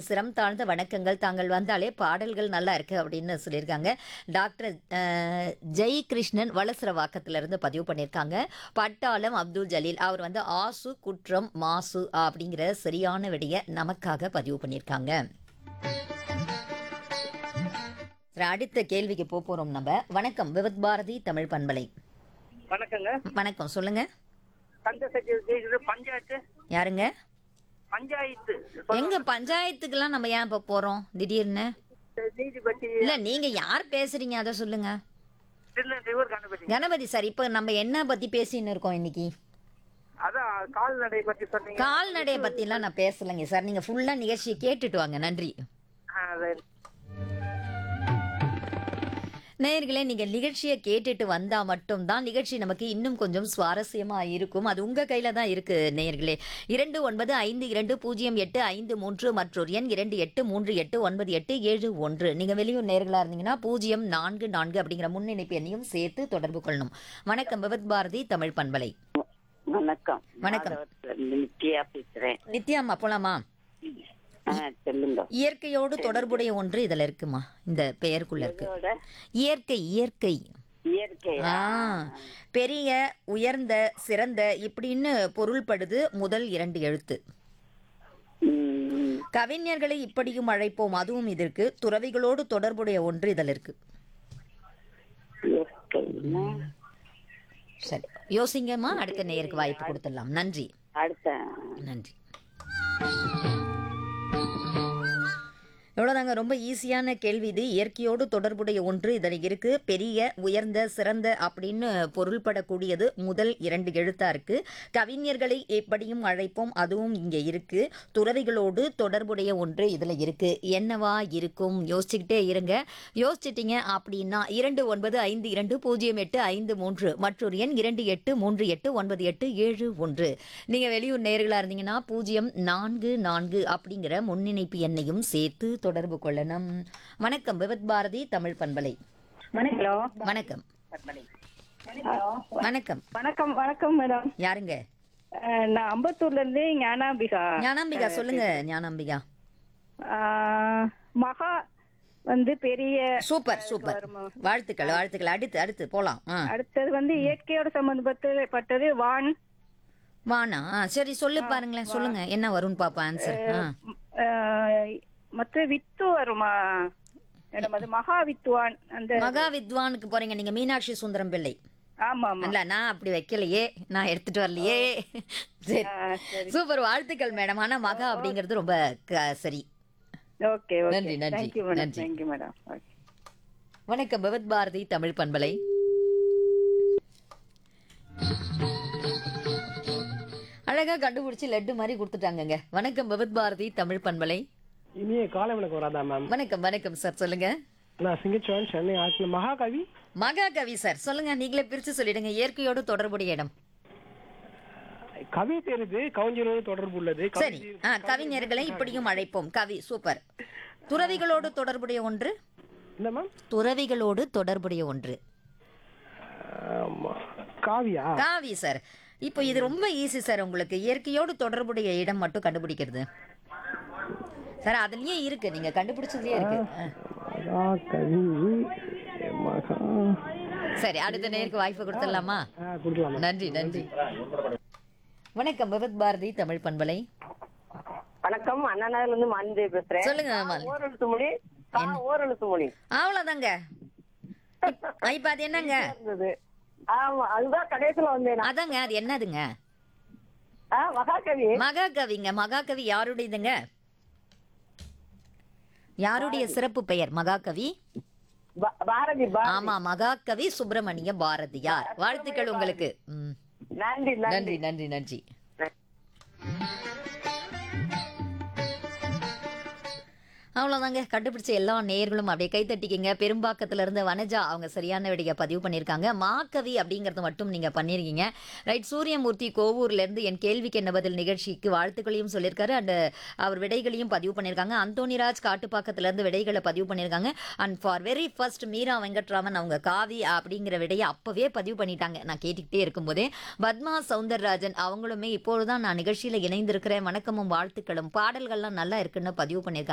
சிரம் தாழ்ந்த வணக்கங்கள் தாங்கள் வந்தாலே பாடல்கள் நல்லா இருக்கு அப்படின்னு சொல்லியிருக்காங்க டாக்டர் அஹ், ஜெய் கிருஷ்ணன் வளசரவாக்கத்திலிருந்து பதிவு பண்ணியிருக்காங்க பட்டாளம் அப்துல் ஜலீல் அவர் வந்து ஆசு குற்றம் மாசு அப்படிங்கிற சரியான விடைய நமக்காக பதிவு பண்ணியிருக்காங்க சரி, அடுத்த கேள்விக்கு போக போறோம் நம்ம வணக்கம் விவத் பாரதி தமிழ் பண்பலை வணக்கங்க வணக்கம் சொல்லுங்க தங்க சர்டிஃபிகேட் பஞ்சாயத்து யாருங்க பஞ்சாயத்து எங்க பஞ்சாயத்துக்கெல்லாம் நம்ம ஏன் இப்ப போறோம் திடீர்னு நீதிபதி இல்ல நீங்க யார் பேசுறீங்க அதை சொல்லுங்க திருநெல்வேலூர் கணபதி கணபதி சார் இப்போ நம்ம என்ன பத்தி பேசின்னு இருக்கோம் இன்னைக்கு அதான் கால்நடை பத்தி சொன்னீங்க கால்நடையை பத்திலாம் நான் பேசலைங்க சார் நீங்க ஃபுல்லா நிகழ்ச்சியை கேட்டுட்டு வாங்க நன்றி ஆ, அது நேயர்களே நீங்க நிகழ்ச்சியை கேட்டுட்டு வந்தா மட்டும்தான் நிகழ்ச்சி நமக்கு இன்னும் கொஞ்சம் சுவாரஸ்யமா இருக்கும் அது உங்க கையில தான் இருக்கு நேயர்களே இரண்டு ஒன்பது ஐந்து இரண்டு பூஜ்ஜியம் எட்டு ஐந்து மூன்று மற்றொரு எண் இரண்டு எட்டு மூன்று எட்டு ஒன்பது எட்டு ஏழு ஒன்று நீங்க வெளியூர் நேர்களா இருந்தீங்கன்னா பூஜ்ஜியம் நான்கு நான்கு அப்படிங்கிற முன்னிணைப்பு எண்ணையும் சேர்த்து தொடர்பு கொள்ளணும் வணக்கம் விவத் பாரதி தமிழ் பண்பலை வணக்கம் வணக்கம். மாதவரத்துல நித்யா பேசுறேன் நித்யாம்மா போலாமா ஆ, சொல்லுங்க இயற்கையோடு தொடர்புடைய ஒன்று இதுல இருக்குமா இந்த பெயருக்குள்ள இருக்கு இதோட இயற்கை இயற்கை இயற்கை ஆ பெரிய உயர்ந்த சிறந்த இப்படின்னு பொருள்படுது முதல் இரண்டு எழுத்து ம், கவிஞர்களை இப்படியும் அழைப்போம் அதுவும் இதற்கு துறவிகளோடு தொடர்புடைய ஒன்று இதில் இருக்கு இயற்கைன்னா சரி யோசிங்கம்மா அடுத்த நேருக்கு வாய்ப்பு கொடுத்துடலாம் நன்றி அடுத்த நன்றி எவ்வளோதாங்க ரொம்ப ஈஸியான கேள்வி இது இயற்கையோடு தொடர்புடைய ஒன்று இதில் இருக்கு பெரிய உயர்ந்த சிறந்த அப்படின்னு பொருள்படக்கூடியது முதல் இரண்டு எழுத்தா இருக்கு கவிஞர்களை எப்படியும் அழைப்போம் அதுவும் இங்கே இருக்கு துறவிகளோடு தொடர்புடைய ஒன்று இதில் இருக்கு என்னவா இருக்கும் யோசிச்சுக்கிட்டே இருங்க யோசிச்சிட்டீங்க அப்படின்னா இரண்டு ஒன்பது ஐந்து இரண்டு பூஜ்ஜியம் எட்டு ஐந்து மூன்று மற்றொரு எண் இரண்டு எட்டு மூன்று எட்டு ஒன்பது எட்டு ஏழு ஒன்று நீங்கள் வெளியூர் நேர்களாக இருந்தீங்கன்னா பூஜ்ஜியம் நான்கு நான்கு அப்படிங்கிற முன்னிணைப்பு எண்ணையும் சேர்த்து தொடர்பு கொள்ளணும் வணக்கம் விவத் பாரதி தமிழ் பண்பலை ஹலோ வணக்கம் வணக்கம் வணக்கம் வணக்கம் மேடம் யாருங்க அஹ், நான் அம்பத்தூர்ல இருந்து ஞானாம்பிகா ஞானாம்பிகா சொல்லுங்க ஞானாம்பிகா அஹ், மகா வந்து பெரிய சூப்பர் சூப்பர் வாழ்த்துக்கள் வாழ்த்துக்கள் அடுத்து அடுத்து போலாம் ஆ அடுத்தது வந்து இயற்கையோட சம்பந்தப்பட்டது பட்டது வான் வானா ஆ, சரி சொல்லு பாருங்களேன் சொல்லுங்க என்ன வரும்னு பாப்போம் ஆன்சர் ஆ அஹ், மற்ற வித்து வருமா மேடம் அது மகா வித்துவான் அந்த மகா வித்வானுக்கு போறீங்க நீங்க மீனாட்சி சுந்தரம் பிள்ளை ஆமா ஆமா இல்ல நான் அப்படி வைக்கலையே நான் எடுத்துட்டு வரலையே சரி அஹ், சரி சூப்பர் வாழ்த்துக்கள் மேடம் ஆனா மகா அப்படிங்கிறது ரொம்ப க- சரி ஓகே ஓகே நன்றி, நன்றி, தேங்க்யூ மேடம் நன்றி. தேங்க்யூ மேடம் ஓகே வணக்கம் பகவத் பாரதி தமிழ் பண்பலை அழகா கண்டுபிடிச்சு லட்டு மாதிரி கொடுத்துட்டாங்கங்க வணக்கம் பகவத் பாரதி தமிழ் பண்பலை இனிய காலை வணக்கம் வராதா மேம் வணக்கம் வணக்கம் சார் சொல்லுங்க நான் சிங்கச்சோழன் சென்னை ஆற்றில் மகாகவி மகாகவி சார் சொல்லுங்க நீங்களே பிரிச்சு சொல்லிடுங்க இயற்கையோடு தொடர்புடைய இடம் கவி தெரிது கவிஞரோடு தொடர்பு உள்ளது சரி ஆ கவிஞர்களை இப்படியும் அழைப்போம் கவி சூப்பர் துறவிகளோடு தொடர்புடைய ஒன்று என்ன மேம் துறவிகளோடு தொடர்புடைய ஒன்று ஆமா. காவியா காவி சார் இப்போ இது ரொம்ப ஈஸி சார் உங்களுக்கு இயற்கையோடு தொடர்புடைய இடம் மட்டும் கண்டுபிடிக்கிறது சார் அதுலயே இருக்கு நீங்க கண்டுபிடிச்சதுலயே இருக்கு ஆ. மகாகவி மகா சரி அடுத்த நேருக்கு வாய்ப்பு கொடுத்துடலாமா ஆ, கொடுக்கலாம் நன்றி நன்றி வணக்கம் பகவத் பாரதி தமிழ் பண்பலை வணக்கம் அண்ணனால இருந்து மாநில பேசுறேன் சொல்லுங்க மாலி. ஓரெழுத்து மொழி கா ஓரெழுத்து மொழி அவ்வளவுதாங்க இப்- இப்ப அது என்னங்க இருந்தது ஆமா அதுதான் கடைசியில வந்தேன் நான். அதாங்க அது என்னதுங்க ஆ, மகாகவி மகாகவிங்க மகாகவி யாருடையதுங்க யாருடைய சிறப்பு பெயர் மகாகவி பா- பாரதி பா ஆமா மகாகவி சுப்பிரமணிய பாரதியார் வாழ்த்துக்கள் உங்களுக்கு ம். நன்றி நன்றி நன்றி நன்றி நன்றி அவ்வளோதாங்க கண்டுபிடிச்ச எல்லா நேயர்களும் அப்படியே கை தட்டிக்கிங்க பெரும்பாக்கத்துல இருந்து வனஜா அவங்க சரியான விடைய பதிவு பண்ணியிருக்காங்க மாக்கவி அப்படிங்கறது மட்டும் நீங்க பண்ணியிருக்கீங்க ரைட் சூரியமூர்த்தி கோவூர்ல இருந்து என் கேள்விக்கு என்ன பதில் நிகழ்ச்சிக்கு வாழ்த்துக்களையும் சொல்லியிருக்காரு அண்ட் அவர் விடைகளையும் பதிவு பண்ணியிருக்காங்க அந்தோனிராஜ் காட்டுப்பாக்கத்துல இருந்து விடைகளை பதிவு பண்ணியிருக்காங்க and for very first Meera Venkatraman அவங்க காவி அப்படிங்கிற விடையை அப்பவே பதிவு பண்ணிட்டாங்க நான் கேட்டுக்கிட்டே இருக்கும்போதே பத்மா சவுந்தரராஜன் அவங்களுமே இப்பொழுதுதான் நான் நிகழ்ச்சியில இணைந்திருக்கிறேன் வணக்கமும் வாழ்த்துக்களும் பாடல்கள்லாம் நல்லா இருக்குன்னு பதிவு பண்ணியிருக்காங்க